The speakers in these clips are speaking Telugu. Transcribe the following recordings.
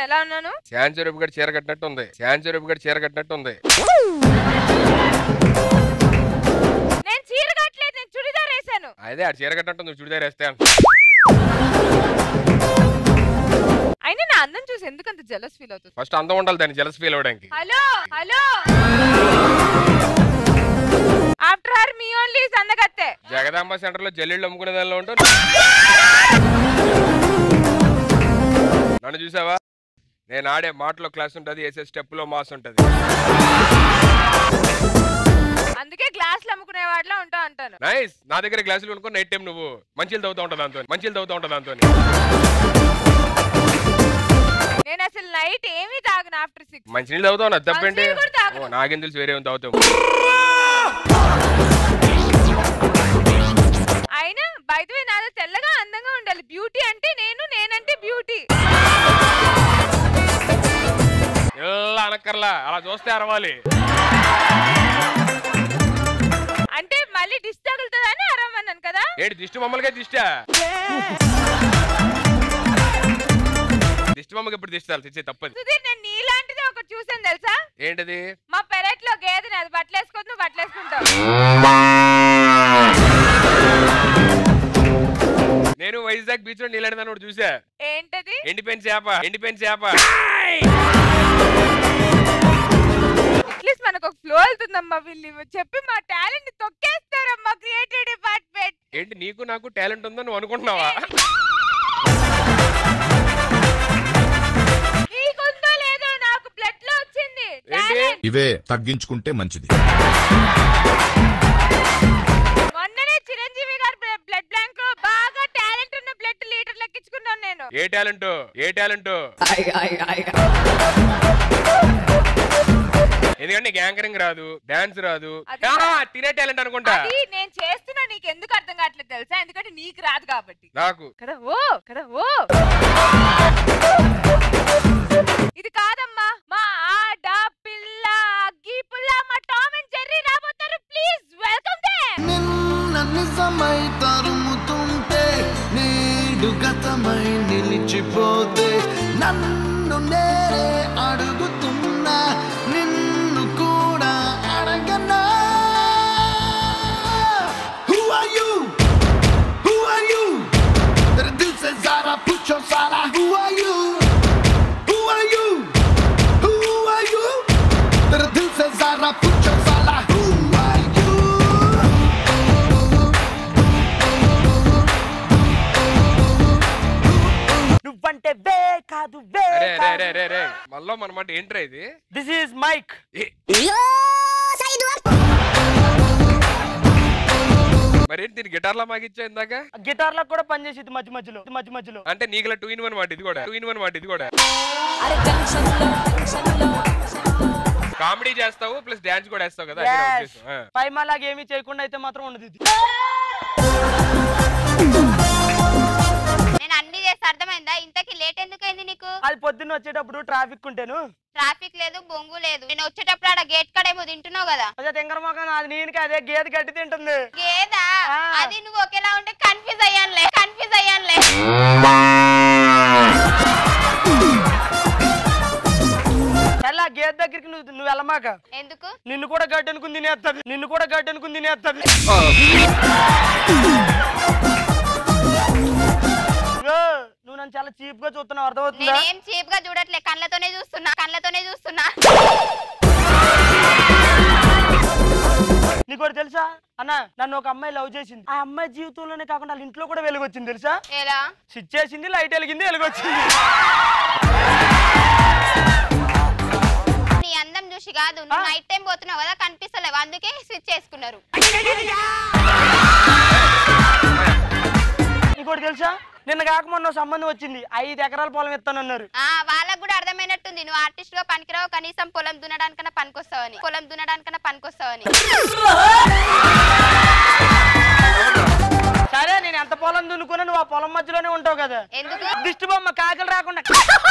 ఎలా ఉన్నాను శాన్ చెరుపు గడి చీర కట్టినట్టు ఉంది శాన్ చెరుపు గడి చీర కట్టినట్టు ఉంది నేను చీర కట్టలేదు నేను చుడిదార్ వేసాను అదే ఆ చీర కట్టినట్టు ఉంది చుడిదార్ వేస్తే అయినా నా అందం చూసి ఎందుకు అంత జలస్ ఫీల్ అవుతుంది ఫస్ట్ అందం ఉండాలి దాన్ని జలస్ ఫీల్ అవడానికి hello hello after her me only సందగత్తే జగదాంబ సెంటర్ లో జల్లిళ్ళు అమ్ముకునే దానిలో ఉంటూ నన్ను చూసావా నేను ఆడే మాటలో క్లాస్ ఉంటది వేసే స్టెప్ లో మాస్ ఉంటది అందుకే గ్లాసులు అమ్ముకునే వాటిలో ఉంటా అంటాను నైస్ నా దగ్గర గ్లాసులు కొనుక్కో నైట్ టైం నువ్వు మంచిలు తవ్వుతా ఉంటా దాంతో మంచిలు తవ్వుతా ఉంటా దాంతో నేను అసలు నైట్ ఏమీ తాగను ఆఫ్టర్ సిక్స్ మంచినీళ్ళు తాగుతావు నా తప్పేంటి మంచినీళ్ళు కూడా తాగను. ఓ, నాకేం తెలుసు వేరే ఏం తాగుతావు అయినా బయట నాలో తెల్లగా అందంగా ఉండాలి బ్యూటీ అంటే నేను నేనంటే బ్యూటీ ఇలా అనక్కర్లా అలా చూస్తే అరవాలి అంటే మళ్ళీ డిస్ తగులుతుందని అరవమన్నాను కదా ఏంటి దిష్టి బొమ్మలకే దిష్టా దిష్టి బొమ్మకి ఇప్పుడు దిష్టాలి తెచ్చే తప్పది సుధీర్ నేను నీలాంటిది ఒకటి చూసాను తెలుసా ఏంటది మా పెరట్లో గేదెని అది బట్టలేసుకోవద్దు నువ్వు బట్టలేసుకుంటావు నేను వైజాగ్ బీచ్ లో నీళ్ళని ఒకటి చూసా ఏంటది ఎండిపోయిన చేప ఎండిపోయిన చేప అట్లీస్ట్ మనకు ఒక ఫ్లో వెళ్తుందమ్మా వీళ్ళు చెప్పి మా టాలెంట్ తొక్కేస్తారమ్మా క్రియేటివ్ డిపార్ట్మెంట్ ఏంటి నీకు నాకు టాలెంట్ ఉందని నువ్వు అనుకుంటున్నావా నీకుందో లేదో నాకు బ్లడ్ లో వచ్చింది ఏంటి talent. ఇవే తగ్గించుకుంటే మంచిది మొన్ననే చిరంజీవి గారు బ్లడ్ బ్యాంక్ లో బాగా టాలెంట్ ఉన్న బ్లడ్ లీటర్ లెక్కించుకున్నాను నేను ఏ టాలెంట్ ఏ టాలెంట్ ఎందుకంటే నీకు యాంకరింగ్ రాదు డాన్స్ రాదు అది ఆహా, తినే టాలెంట్ అనుకుంటా అది నేను చేస్తున్నా నీకు ఎందుకు అర్థం కావట్లేదు తెలుసా ఎందుకంటే నీకు రాదు కాబట్టి నాకు కదా ఓ కదా ఓ ఇది కాదమ్మా మా ఆడ పిల్ల అగ్గి పుల్ల మా టామ్ అండ్ జెర్రీ రాబోతారు ప్లీజ్ వెల్కమ్ దేమ్ నిన్న నిజమై తరుముతుంటే నేడు గతమై నిలిచిపోతే నన్ను నేనే అడుగుతున్నా నిన్ను కూడా అడగనా Who are you? Who are you? तेरे दिल से ज़रा पूछो सारा Who are you? Who are you? Who are you? तेरे दिल से ज़रा पूछो सारा Who are you? నువ్వంటే వే కాదు వే అరే అరే అరే అరే అరే మళ్ళీ మనమాట ఏంట్రా ఇది దిస్ ఈజ్ మైక్ ఏ, మరి ఏంటి దీని గిటార్లా మాకిచ్చా ఇందాక గిటార్ లో కూడా పనిచేసేది మధ్య మధ్యలో మధ్య మధ్యలో అంటే నీకులా టూ ఇన్ వన్ మాట ఇది కూడా టూ ఇన్ వన్ మాట ఇది కూడా కామెడీ చేస్తావు ప్లస్ డాన్స్ కూడా వేస్తావు కదా అది నా ఉద్దేశం. ఆ. పైమాలాగా ఏమీ చేయకుండా అయితే మాత్రం ఉండదు ఇది నేను అన్ని చేస్తే అర్థమైందా ఇంతకి లేట్ ఎందుకైంది నీకు అది పొద్దున్న వచ్చేటప్పుడు ట్రాఫిక్ ఉంటేను ట్రాఫిక్ లేదు బొంగు లేదు నేను వచ్చేటప్పుడు ఆడ గేట్ కాడేమో తింటున్నావు కదా అదే తింగర మొఖం అది నేను అదే గేదె గట్టి తింటుంది గేదా ఆ. అది నువ్వు ఒకేలా ఉంటే కన్ఫ్యూజ్ అయ్యానులే కన్ఫ్యూజ్ అయ్యానులే చల్ల గేదె దగ్గరికి నువ్వు నువ్వు వెళ్ళమాక ఎందుకు నిన్ను కూడా గడ్డి అనుకుని తినేస్తుంది నిన్ను కూడా గడ్డి అనుకుని తినేస్తుంది ఓ, నువ్వు నన్ను చాలా చీప్ గా చూస్తున్నావు అర్థమవుతుందా నేనేం చీప్ గా చూడట్లే కళ్ళతోనే చూస్తున్నా కళ్ళతోనే చూస్తున్నా నీకు ఒకటి తెలుసా అన్న నన్ను ఒక అమ్మాయి లవ్ చేసింది ఆ అమ్మాయి జీవితంలోనే కాకుండా వాళ్ళ ఇంట్లో కూడా వెలుగొచ్చింది తెలుసా ఎలా స్విచ్ చేసింది లైట్ వెలిగింది వెలుగొచ్చింది నీ అందం చూసి కాదు నువ్వు నైట్ టైం పోతున్నావు కదా కనిపిస్తలేవు అందుకే స్విచ్ చేసుకున్నారు ఇంకోటి తెలుసా నిన్న కాక మొన్న ఓ సంబంధం వచ్చింది ఐదు ఎకరాల పొలం ఇస్తానన్నారు ఆ వాళ్ళకు కూడా అర్థమైనట్టుంది నువ్వు ఆర్టిస్ట్ గా పనికిరావు కనీసం పొలం దున్నడానికన్నా పనికొస్తావని పొలం దున్నడానికన్నా పనికొస్తావని సరే నేను ఎంత పొలం దున్నుకున్నా నువ్వు ఆ పొలం మధ్యలోనే ఉంటావు కదా ఎందుకు దిష్టి బొమ్మ కాకలు రాకుండా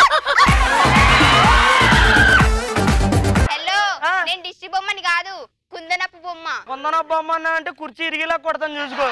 హలో ఆ. నేను దిష్టి బొమ్మని కాదు కుందనపు బొమ్మ వందన బొమ్మ అన్నా అంటే కుర్చీ ఇరిగిలా కొడతాను చూసుకో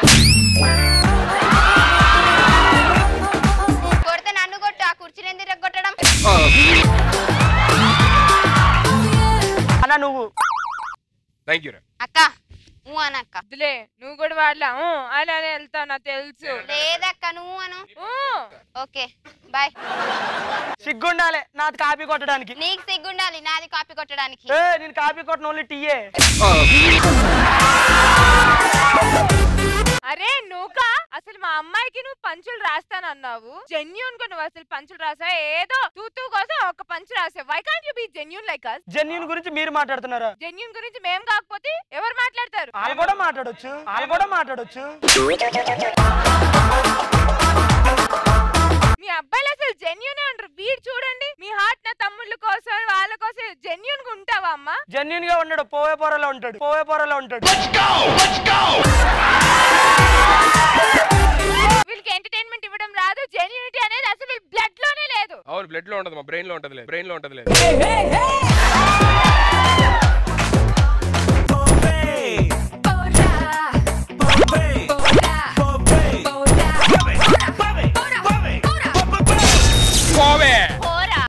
కొడితే నన్ను కొట్టు ఆ కుర్చీని ఎందుకు కొట్టడం అన్న నువ్వు థ్యాంక్ యూ రా అక్క ఊ అనక్క వద్దులే నువ్వు కూడా వాడలా ఊ అని అని వెళ్తా నాకు తెలుసు లేదక్క నువ్వు అను ఊ. ఓకే బాయ్ సిగ్గుండాలి నాది కాపీ కొట్టడానికి నీకు సిగ్గుండాలి నాది కాపీ కొట్టడానికి ఏ నేను కాపీ కొట్టిన ఓన్లీ టీయే అరే నువ్వుకా అసలు మా అమ్మాయికి నువ్వు పంచులు రాస్తానన్నావు జెన్యున్ గా నువ్వు అసలు పంచులు రాసా ఏదో తూతూ కోసం ఒక పంచు రాసావు why can't you be genuine like us genuine గురించి మీరు మాట్లాడుతున్నారా జెన్యున్ గురించి మేం కాకపోతే ఎవరు మాట్లాడతారు వాళ్ళు కూడా మాట్లాడొచ్చు వాళ్ళు కూడా మాట్లాడొచ్చు మీ అబ్బాయిలు అసలు జెన్యున్ అంటారు వీడు చూడండి మీ హార్ట్ నా తమ్ముళ్ళ కోసం వాళ్ళ కోసం జెన్యున్ గా ఉంటావా అమ్మా జెన్యున్ గా ఉండడు పోవే పొరలో ఉంటాడు పోవే పొరలో ఉంటాడు వీళ్ళకి ఎంటర్టైన్మెంట్ ఇవ్వడం రాదు జెన్యూనిటీ అనేది అసలు బ్లడ్ లోనే లేదు అవును బ్లడ్ లో ఉంటది మా బ్రెయిన్ లో ఉంటది లేదు బ్రెయిన్ లో ఉంటది లేదు